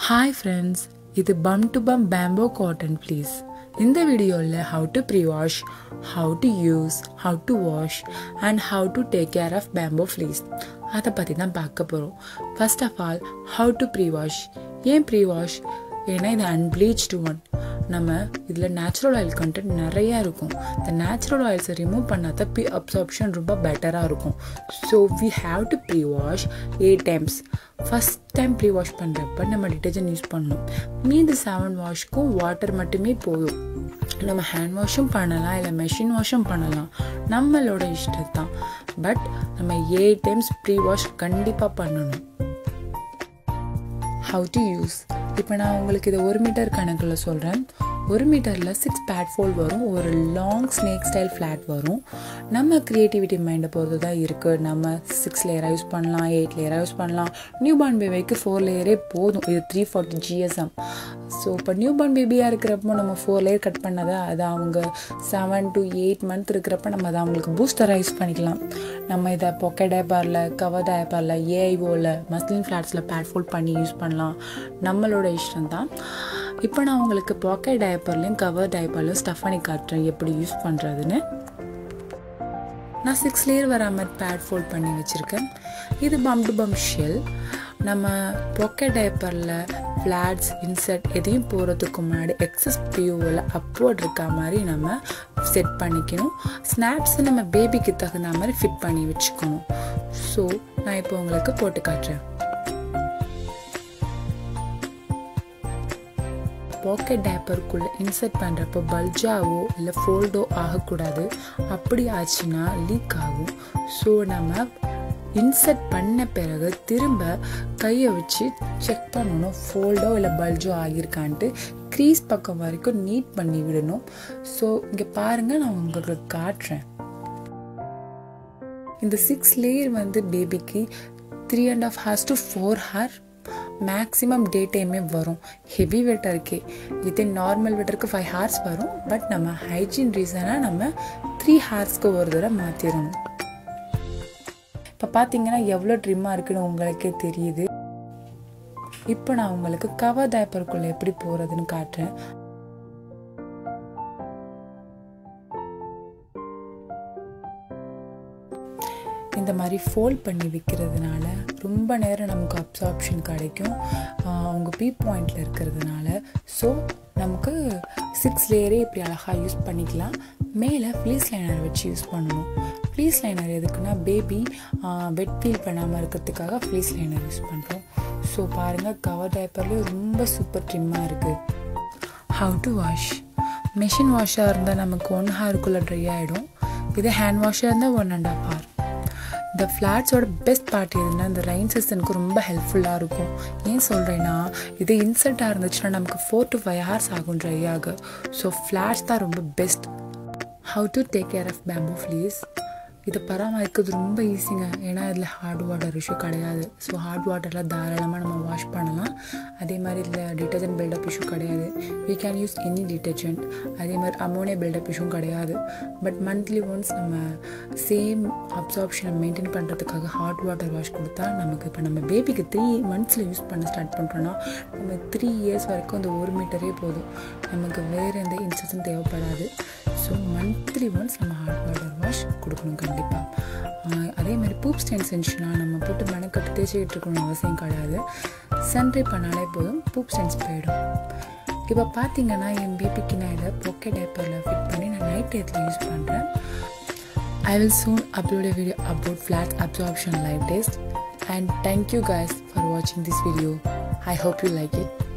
hi friends இது பம் to பம் பேம்போ காட்டன் ப்ளீஸ் இந்த வீடியோவில் how to pre wash how to use how to wash and how to take care of bamboo fleece அதை பற்றி தான் பார்க்க போகிறோம் first of all how to pre wash ஏன் ப்ரீ வாஷ் ஏன்னா இது அன்பிளீச்டு ஒன் நம்ம இதில் நேச்சுரல் ஆயில் கண்டென்ட் நிறையா இருக்கும் இந்த நேச்சுரல் ஆயில்ஸை ரிமூவ் பண்ணாத பி அப்சார்ப்ஷன் ரொம்ப பெட்டராக இருக்கும் so we have to pre wash eight times first time pre wash பண்ணுறப்ப நம்ம டிட்டர்ஜென்ட் யூஸ் பண்ணணும் மீதி செவன் வாஷ்க்கும் வாட்டர் மட்டுமே போதும் நம்ம ஹேண்ட் வாஷும் பண்ணலாம் இல்லை மெஷின் வாஷும் பண்ணலாம் நம்மளோட இஷ்டத்தான் பட் நம்ம எயிட் டைம்ஸ் ப்ரீ வாஷ் கண்டிப்பாக பண்ணணும் ஹவு டு யூஸ் இப்போ நான் உங்களுக்கு இதை ஒரு மீட்டர் கணக்கில் சொல்கிறேன் ஒரு மீட்டரில் சிக்ஸ் பேட் ஃபோல் வரும் ஒரு லாங் ஸ்னேக் ஸ்டைல் ஃப்ளாட் வரும் நம்ம க்ரியேட்டிவிட்டி மைண்டை பொறுத்து தான் இருக்குது நம்ம சிக்ஸ் லேயராக யூஸ் பண்ணலாம் எயிட் லேயராக யூஸ் பண்ணலாம் நியூ பார்ன் பேபிக்கு ஃபோர் லேயரே போதும் இது த்ரீ ஃபார்ட்டி ஜிஎஸ்எம் ஸோ இப்போ நியூ பார்ன் பேபியாக இருக்கிறப்போ நம்ம ஃபோர் லேயர் கட் பண்ணதை அது அவங்க செவன் டு எயிட் மந்த் இருக்கிறப்ப நம்ம அதை அவங்களுக்கு பூஸ்டராக யூஸ் பண்ணிக்கலாம் நம்ம இதை பொக்கை டேப்பரில் கவர் டேப்பரில் ஏஐஓவில் மஸ்லின் ஃப்ளாட்ஸில் பேட் ஃபோல்ட் பண்ணி யூஸ் பண்ணலாம் நம்மளோட இஷ்டம் தான் இப்போ நான் உங்களுக்கு பாக்கெட் டயப்பர்லையும் கவர் டயப்பர்லையும் ஸ்டஃப் பண்ணி காட்டுறேன் எப்படி யூஸ் பண்ணுறதுன்னு நான் சிக்ஸ் லேயர் வரா மாதிரி பேட் ஃபோல்ட் பண்ணி வச்சுருக்கேன் இது பம் டு பம் ஷெல் நம்ம பாக்கெட் டயப்பரில் ஃப்ளாட்ஸ் இன்செட் எதையும் போகிறதுக்கு முன்னாடி எக்ஸஸ் பியூவில் அப்வர்ட் இருக்க மாதிரி நம்ம செட் பண்ணிக்கணும் ஸ்னாப்ஸ் நம்ம பேபிக்கு தகுந்த மாதிரி ஃபிட் பண்ணி வச்சுக்கணும் ஸோ நான் இப்போ உங்களுக்கு போட்டு காட்டுறேன் பாக்கெட் டேப்பருக்குள்ளே இன்சர்ட் பண்ணுறப்போ பல்ஜாவோ இல்லை ஃபோல்டோ ஆகக்கூடாது அப்படி ஆச்சுன்னா லீக் ஆகும் ஸோ நம்ம இன்சர்ட் பண்ண பிறகு திரும்ப கையை வச்சு செக் பண்ணணும் ஃபோல்டோ இல்லை பல்ஜோ ஆகியிருக்கான்ட்டு க்ரீஸ் பக்கம் வரைக்கும் நீட் பண்ணி விடணும் ஸோ இங்கே பாருங்கள் நான் உங்களுக்கு காட்டுறேன் இந்த சிக்ஸ் லேயர் வந்து பேபிக்கு three and half hours to four hour maximum day டைமே வரும் ஹெவி வெட்டருக்கு இதே நார்மல் வெட்டருக்கு ஃபைவ் ஹார்ஸ் வரும் பட் நம்ம ஹைஜீன் ரீசனாக நம்ம த்ரீ ஹார்ஸ்க்கு ஒரு தடவை மாற்றிடணும் இப்போ பார்த்தீங்கன்னா எவ்வளோ ட்ரிம்மாக இருக்குன்னு உங்களுக்கே தெரியுது இப்போ நான் உங்களுக்கு கவர் டயப்பருக்குள்ளே எப்படி போகிறதுன்னு காட்டுறேன் இந்த மாதிரி ஃபோல்ட் பண்ணி விற்கிறதுனால ரொம்ப நேரம் நமக்கு அப்சார்ப்ஷன் கிடைக்கும் அவங்க பீ பாயிண்டில் இருக்கிறதுனால ஸோ நமக்கு சிக்ஸ் லேயரே இப்படி அழகாக யூஸ் பண்ணிக்கலாம் மேலே ஃப்ளீஸ் லைனர் வச்சு யூஸ் பண்ணணும் ஃப்ளீஸ் லைனர் எதுக்குன்னா பேபி வெட் ஃபீல் பண்ணாமல் இருக்கிறதுக்காக ஃப்ளீஸ் லைனர் யூஸ் பண்ணுறோம் ஸோ பாருங்கள் கவர் டைப்பர்லேயும் ரொம்ப சூப்பர் ட்ரிம்மாக இருக்குது ஹவு டு வாஷ் மெஷின் வாஷாக இருந்தால் நமக்கு ஒன் ஹாருக்குள்ளே ட்ரை ஆகிடும் இதே ஹேண்ட் வாஷாக இருந்தால் ஒன் அண்ட் ஆஃப் ஹார் இந்த ஃப்ளாட்ஸோட பெஸ்ட் பார்ட் எதுன்னா இந்த ரெயின் சீசனுக்கு ரொம்ப ஹெல்ப்ஃபுல்லாக இருக்கும் ஏன் சொல்கிறேன்னா இது இன்செர்ட்டாக இருந்துச்சுன்னா நமக்கு ஃபோர் டு ஃபைவ் ஹவர்ஸ் ஆகும் ட்ரை ஆக ஸோ ஃப்ளாட்ஸ் தான் ரொம்ப best how to take care of bamboo fleece இதை பராமரிக்கிறது ரொம்ப ஈஸிங்க ஏன்னா இதில் ஹார்ட் வாட்டர் இஷ்யூ கிடையாது ஸோ ஹார்ட் வாட்டரில் தாராளமாக நம்ம வாஷ் பண்ணலாம் அதே மாதிரி இதில் டிட்டர்ஜென்ட் பில்டப் இஷ்யூ கிடையாது we can use any detergent அதே மாதிரி அமோனியா பில்டப் இஷ்யூ கிடையாது பட் மந்த்லி ஒன்ஸ் நம்ம சேம் அப்சார்ப்ஷனை மெயின்டைன் பண்ணுறதுக்காக ஹாட் வாட்டர் வாஷ் கொடுத்தா நமக்கு இப்போ நம்ம பேபிக்கு த்ரீ மந்த்ஸில் யூஸ் பண்ண ஸ்டார்ட் பண்ணுறோன்னா நம்ம த்ரீ இயர்ஸ் வரைக்கும் அந்த ஒரு மீட்டரே போதும் நமக்கு வேறு எந்த இன்ஸ்ட்ரக்ஷன் தேவைப்படாது ஸோ மந்த்லி ஒன்ஸ் நம்ம ஹாட் வாட்டர் வாஷ் கொடுக்கணும் கண்டிப்பாக அதே மாதிரி பூப் ஸ்டெயின் செஞ்சுனா நம்ம போட்டு மெனக்கட்டு தேய்ச்சிக்கிட்டு இருக்கணும் அவசியம் கிடையாது சன்ட்ரை பண்ணாலே போதும் பூப் ஸ்டென்ஸ் போயிடும் இப்போ பார்த்தீங்கன்னா என் பேபிக்கு நான் இதை பொக்கே டைப்பரில் ஃபிட் பண்ணி நான் நைட் டேத்தில் யூஸ் பண்ணுறேன் I will soon upload a video about flat absorption live test and thank you guys for watching this video i hope you like it